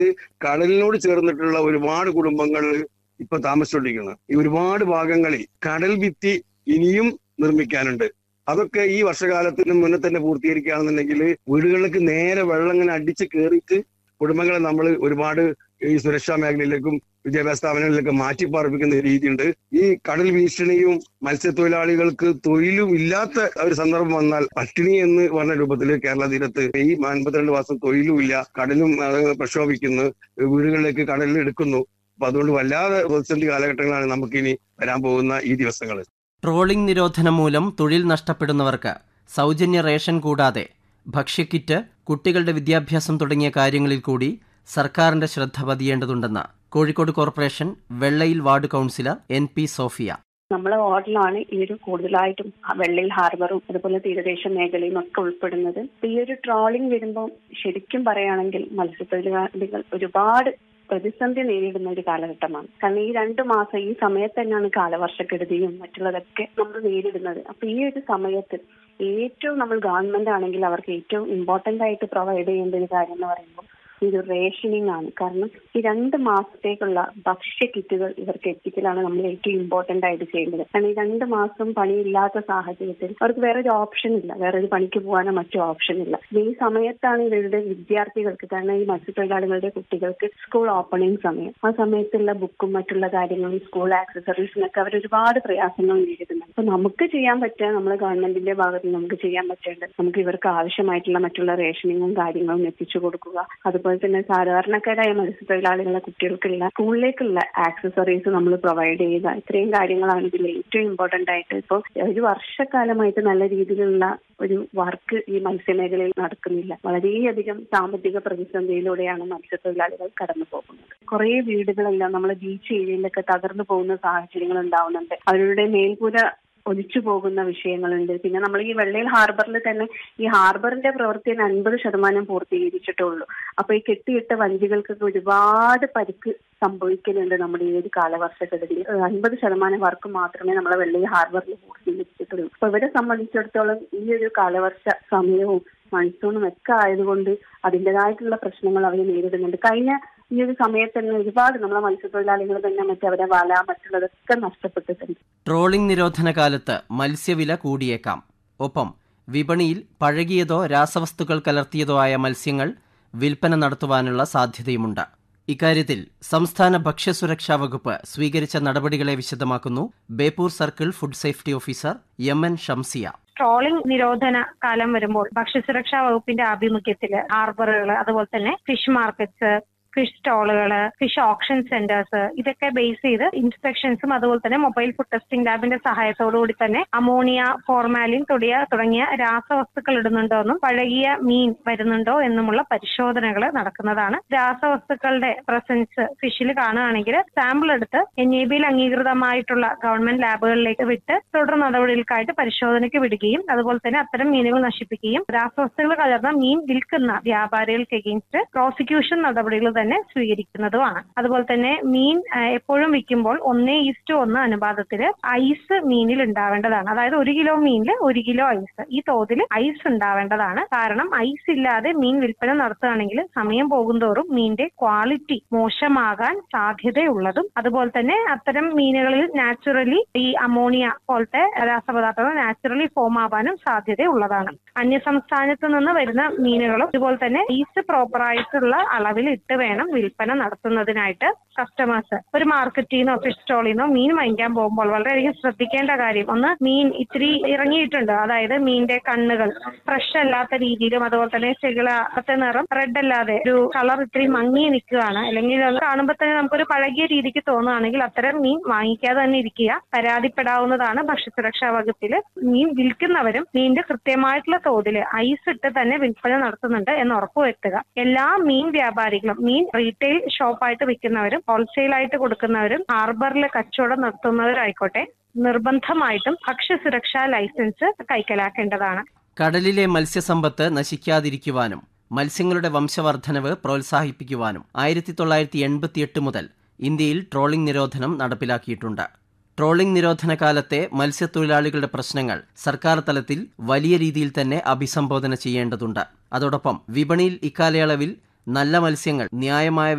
കടലിനോട് ചേർന്നിട്ടുള്ള ഒരുപാട് കുടുംബങ്ങൾ ഇപ്പൊ താമസിച്ചുകൊണ്ടിരിക്കുന്നത് ഈ ഒരുപാട് ഭാഗങ്ങളിൽ കടൽ ഭിത്തി ഇനിയും നിർമ്മിക്കാനുണ്ട് അതൊക്കെ ഈ വർഷകാലത്തിന് മുന്നേ തന്നെ പൂർത്തീകരിക്കുകയാണെന്നുണ്ടെങ്കിൽ വീടുകളിലേക്ക് നേരെ വെള്ളം ഇങ്ങനെ അടിച്ച് കയറിയിട്ട് കുടുംബങ്ങളെ നമ്മൾ ഒരുപാട് ഈ സുരക്ഷാ മേഖലയിലേക്കും വിദ്യാഭ്യാസ സ്ഥാപനങ്ങളിലേക്ക് മാറ്റി പാർപ്പിക്കുന്ന രീതിയുണ്ട് ഈ കടൽ ഭീഷണിയും മത്സ്യത്തൊഴിലാളികൾക്ക് തൊഴിലും ഇല്ലാത്ത ഒരു സന്ദർഭം വന്നാൽ പട്ടിണി എന്ന് പറഞ്ഞ രൂപത്തിൽ കേരള തീരത്ത് ഈ അൻപത്തിരണ്ട് മാസം തൊഴിലും ഇല്ല കടലും അത് പ്രക്ഷോഭിക്കുന്നു വീടുകളിലേക്ക് കടലിൽ എടുക്കുന്നു അപ്പൊ അതുകൊണ്ട് വല്ലാതെ പ്രതിസന്ധി കാലഘട്ടങ്ങളാണ് നമുക്കിനി വരാൻ പോകുന്ന ഈ ദിവസങ്ങൾ ട്രോളിംഗ് നിരോധനം മൂലം തൊഴിൽ നഷ്ടപ്പെടുന്നവർക്ക് സൗജന്യ റേഷൻ കൂടാതെ ഭക്ഷ്യക്കിറ്റ് കുട്ടികളുടെ വിദ്യാഭ്യാസം തുടങ്ങിയ കാര്യങ്ങളിൽ കൂടി സർക്കാരിന്റെ ശ്രദ്ധ പതിയേണ്ടതുണ്ടെന്ന് Kozhikode corporation Vellayil ward councillor N P Sophia നമ്മളെ വാർഡിലാണ് ഈ ഒരു കൂടുതലായിട്ടും വെള്ളയിൽ ഹാർബറും അതുപോലെ തീരദേശ മേഖലയും ഒക്കെ ഉൾപ്പെടുന്നത് ഈ ഒരു ട്രോളിംഗ് വരുമ്പോൾ ശരിക്കും പറയുകയാണെങ്കിൽ മത്സ്യത്തൊഴിലാളികൾ ഒരുപാട് പ്രതിസന്ധി നേരിടുന്ന ഒരു കാലഘട്ടമാണ് കാരണം ഈ രണ്ടു മാസം ഈ സമയത്ത് തന്നെയാണ് കാലവർഷക്കെടുതിയും മറ്റുള്ളതൊക്കെ നമ്മൾ നേരിടുന്നത് അപ്പൊ ഈ ഒരു സമയത്ത് ഏറ്റവും നമ്മൾ ഗവൺമെന്റ് ആണെങ്കിൽ അവർക്ക് ഏറ്റവും ഇമ്പോർട്ടന്റ് ആയിട്ട് പ്രൊവൈഡ് ചെയ്യേണ്ട ഒരു കാര്യം എന്ന് പറയുമ്പോൾ ഇത് റേഷനിങ് ആണ് കാരണം ഈ രണ്ട് മാസത്തേക്കുള്ള ഭക്ഷ്യ കിറ്റുകൾ ഇവർക്ക് എത്തിക്കലാണ് നമ്മൾ ഏറ്റവും ഇമ്പോർട്ടന്റ് ആയിട്ട് ചെയ്യേണ്ടത് കാരണം ഈ രണ്ട് മാസം പണിയില്ലാത്ത സാഹചര്യത്തിൽ അവർക്ക് വേറെ ഒരു ഓപ്ഷൻ ഇല്ല വേറെ ഒരു പണിക്ക് പോകാനോ മറ്റു ഓപ്ഷൻ ഇല്ല ഈ സമയത്താണ് ഇവരുടെ വിദ്യാർത്ഥികൾക്ക് കാരണം ഈ മത്സ്യത്തൊഴിലാളികളുടെ കുട്ടികൾക്ക് സ്കൂൾ ഓപ്പണിംഗ് സമയം ആ സമയത്തുള്ള ബുക്കും മറ്റുള്ള കാര്യങ്ങളും സ്കൂൾ ആക്സസറീസിനൊക്കെ അവർ ഒരുപാട് പ്രയാസങ്ങൾ നേരിടുന്നുണ്ട് അപ്പൊ നമുക്ക് ചെയ്യാൻ പറ്റുക നമ്മുടെ ഗവൺമെന്റിന്റെ ഭാഗത്ത് നമുക്ക് ചെയ്യാൻ പറ്റേണ്ടത് നമുക്ക് ഇവർക്ക് ആവശ്യമായിട്ടുള്ള മറ്റുള്ള റേഷനിങ്ങും കാര്യങ്ങളും എത്തിച്ചു കൊടുക്കുക അതുപോലെ അതുപോലെ തന്നെ സാധാരണക്കാരായ മത്സ്യത്തൊഴിലാളികളെ കുട്ടികൾക്കുള്ള സ്കൂളിലേക്കുള്ള ആക്സസറീസ് നമ്മൾ പ്രൊവൈഡ് ചെയ്യുക ഇത്രയും കാര്യങ്ങളാണ് ഇതിൽ ഏറ്റവും ഇമ്പോർട്ടന്റ് ആയിട്ട് ഇപ്പോൾ ഒരു വർഷക്കാലമായിട്ട് നല്ല രീതിയിലുള്ള ഒരു വർക്ക് ഈ മത്സ്യമേഖലയിൽ നടക്കുന്നില്ല വളരെയധികം സാമ്പത്തിക പ്രതിസന്ധിയിലൂടെയാണ് മത്സ്യത്തൊഴിലാളികൾ കടന്നു പോകുന്നത് കുറേ വീടുകളെല്ലാം നമ്മളെ ബീച്ച് ഏരിയയിലൊക്കെ തകർന്നു പോകുന്ന സാഹചര്യങ്ങൾ ഉണ്ടാവുന്നുണ്ട് അവരുടെ മേൽക്കൂര ഒലിച്ചു പോകുന്ന വിഷയങ്ങളുണ്ട് പിന്നെ നമ്മൾ ഈ വെള്ളയിൽ ഹാർബറിൽ തന്നെ ഈ ഹാർബറിന്റെ പ്രവൃത്തി അൻപത് ശതമാനം പൂർത്തീകരിച്ചിട്ടുള്ളൂ അപ്പൊ ഈ കെട്ടിയിട്ട വഞ്ചികൾക്കൊക്കെ ഒരുപാട് പരിക്ക് സംഭവിക്കുന്നുണ്ട് നമ്മുടെ ഈ ഒരു കാലവർഷക്കെടുതിയിൽ അൻപത് ശതമാനം വർക്ക് മാത്രമേ നമ്മളെ വെള്ളയിൽ ഹാർബറിൽ പൂർത്തീകരിച്ചിട്ടുള്ളൂ അപ്പൊ ഇവരെ സംബന്ധിച്ചിടത്തോളം ഈ ഒരു കാലവർഷ സമയവും മൺസൂണും ഒക്കെ ആയതുകൊണ്ട് അതിൻ്റെതായിട്ടുള്ള പ്രശ്നങ്ങൾ അവർ നേരിടുന്നുണ്ട് കഴിഞ്ഞ ഈ ഒരു സമയത്ത് തന്നെ ഒരുപാട് നമ്മളെ മത്സ്യത്തൊഴിലാളികൾ തന്നെ മറ്റവരെ വല മറ്റുള്ളതൊക്കെ നഷ്ടപ്പെട്ടിട്ടുണ്ട് ട്രോളിംഗ് നിരോധന കാലത്ത് മത്സ്യവില കൂടിയേക്കാം ഒപ്പം വിപണിയിൽ പഴകിയതോ രാസവസ്തുക്കൾ കലർത്തിയതോ ആയ മത്സ്യങ്ങൾ വിൽപ്പന നടത്തുവാനുള്ള സാധ്യതയുമുണ്ട് ഇക്കാര്യത്തിൽ സംസ്ഥാന ഭക്ഷ്യസുരക്ഷാ വകുപ്പ് സ്വീകരിച്ച നടപടികളെ വിശദമാക്കുന്നു Beypore circle food safety officer M N Shamsiya trawling നിരോധന കാലം വരുമ്പോൾ ഭക്ഷ്യസുരക്ഷാ വകുപ്പിന്റെ ആഭിമുഖ്യത്തിൽ ഹാർബറുകൾ അതുപോലെ തന്നെ ഫിഷ് മാർക്കറ്റ്സ് ഫിഷ് സ്റ്റോളുകൾ ഫിഷ് ഓപ്ഷൻ സെന്റേഴ്സ് ഇതൊക്കെ ബേസ് ചെയ്ത് ഇൻസ്പെക്ഷൻസും അതുപോലെ തന്നെ മൊബൈൽ ഫുഡ് ടെസ്റ്റിംഗ് ലാബിന്റെ സഹായത്തോടുകൂടി തന്നെ അമോണിയ ഫോർമാലിൻ തുടങ്ങിയ തുടങ്ങിയ രാസവസ്തുക്കൾ ഇടുന്നുണ്ടോ എന്നും പഴകിയ മീൻ വരുന്നുണ്ടോ എന്നുമുള്ള പരിശോധനകൾ നടക്കുന്നതാണ് രാസവസ്തുക്കളുടെ പ്രസൻസ് ഫിഷിൽ കാണുകയാണെങ്കിൽ സാമ്പിൾ എടുത്ത് എൻ എ ബിയിൽ അംഗീകൃതമായിട്ടുള്ള ഗവൺമെന്റ് ലാബുകളിലേക്ക് വിട്ട് തുടർ നടപടികൾക്കായിട്ട് പരിശോധനയ്ക്ക് വിടുകയും അതുപോലെ തന്നെ അത്തരം മീനുകൾ നശിപ്പിക്കുകയും രാസവസ്തുക്കൾ കലർന്ന മീൻ വിൽക്കുന്ന വ്യാപാരികൾക്ക് എഗെയിൻസ്റ്റ് പ്രോസിക്യൂഷൻ നടപടികൾ തന്നെ സ്വീകരിക്കുന്നതുമാണ് അതുപോലെ തന്നെ മീൻ എപ്പോഴും വിൽക്കുമ്പോൾ ഒന്നേ ഈസ്റ്റ് ഒന്ന് അനുപാതത്തിൽ ഐസ് മീനിൽ ഉണ്ടാവേണ്ടതാണ് അതായത് ഒരു കിലോ മീനിൽ ഒരു കിലോ ഐസ് ഈ തോതിൽ ഐസ് ഉണ്ടാവേണ്ടതാണ് കാരണം ഐസ് ഇല്ലാതെ മീൻ വിൽപ്പന നടത്തുകയാണെങ്കിൽ സമയം പോകുന്തോറും മീനിന്റെ ക്വാളിറ്റി മോശമാകാൻ സാധ്യതയുള്ളതും അതുപോലെ തന്നെ അത്തരം മീനുകളിൽ നാച്ചുറലി ഈ അമോണിയ പോലത്തെ രാസപദാർത്ഥങ്ങൾ നാച്ചുറലി ഫോം ആവാനും സാധ്യതയുള്ളതാണ് അന്യസംസ്ഥാനത്ത് നിന്ന് വരുന്ന മീനുകളും ഇതുപോലെ തന്നെ ഐസ് പ്രോപ്പർ ആയിട്ടുള്ള അളവിൽ ഇട്ട് വേണം വിൽപ്പന നടത്തുന്നതിനായിട്ട് കസ്റ്റമേഴ്സ് ഒരു മാർക്കറ്റിൽ നിന്നോ ഫിഷ് സ്റ്റോളിൽ നിന്നോ മീൻ വാങ്ങിക്കാൻ പോകുമ്പോൾ വളരെയധികം ശ്രദ്ധിക്കേണ്ട കാര്യം ഒന്ന് മീൻ ഇത്തിരി ഇറങ്ങിയിട്ടുണ്ട് അതായത് മീനിന്റെ കണ്ണുകൾ ഫ്രഷ് അല്ലാത്ത രീതിയിലും അതുപോലെ തന്നെ ചെകിളത്തെ നിറം റെഡ് അല്ലാതെ ഒരു കളർ ഇത്തിരി മങ്ങി നിൽക്കുകയാണ് അല്ലെങ്കിൽ അത് കാണുമ്പോൾ തന്നെ നമുക്കൊരു പഴകിയ രീതിക്ക് തോന്നുകയാണെങ്കിൽ അത്തരം മീൻ വാങ്ങിക്കാതെ തന്നെ ഇരിക്കുക പരാതിപ്പെടാവുന്നതാണ് ഭക്ഷ്യസുരക്ഷാ വകുപ്പിൽ മീൻ വിൽക്കുന്നവരും മീനിന്റെ കൃത്യമായിട്ടുള്ള തോതിൽ ഐസ് ഇട്ട് തന്നെ വിൽപ്പന നടത്തുന്നുണ്ട് എന്ന് ഉറപ്പുവരുത്തുക എല്ലാ മീൻ വ്യാപാരികളും മീൻ റീറ്റെയിൽ ഷോപ്പായിട്ട് വിൽക്കുന്നവരും ഹോൾസെയിൽ ആയിട്ട് കൊടുക്കുന്നവരും ഹാർബറിൽ കച്ചവടം നടത്തുന്നവരായിക്കോട്ടെ നിർബന്ധമായിട്ടും ഭക്ഷ്യസുരക്ഷാ ലൈസൻസ് കൈക്കലാക്കേണ്ടതാണ് കടലിലെ മത്സ്യസമ്പത്ത് നശിക്കാതിരിക്കുവാനും മത്സ്യങ്ങളുടെ വംശവർദ്ധനവ് പ്രോത്സാഹിപ്പിക്കുവാനും ആയിരത്തി തൊള്ളായിരത്തി എൺപത്തിയെട്ട് മുതൽ ഇന്ത്യയിൽ ട്രോളിംഗ് നിരോധനം നടപ്പിലാക്കിയിട്ടുണ്ട് ട്രോളിംഗ് നിരോധന കാലത്തെ മത്സ്യത്തൊഴിലാളികളുടെ പ്രശ്നങ്ങൾ സർക്കാർ തലത്തിൽ വലിയ രീതിയിൽ തന്നെ അഭിസംബോധന ചെയ്യേണ്ടതുണ്ട് അതോടൊപ്പം വിപണിയിൽ ഇക്കാലയളവിൽ നല്ല മത്സ്യങ്ങൾ ന്യായമായ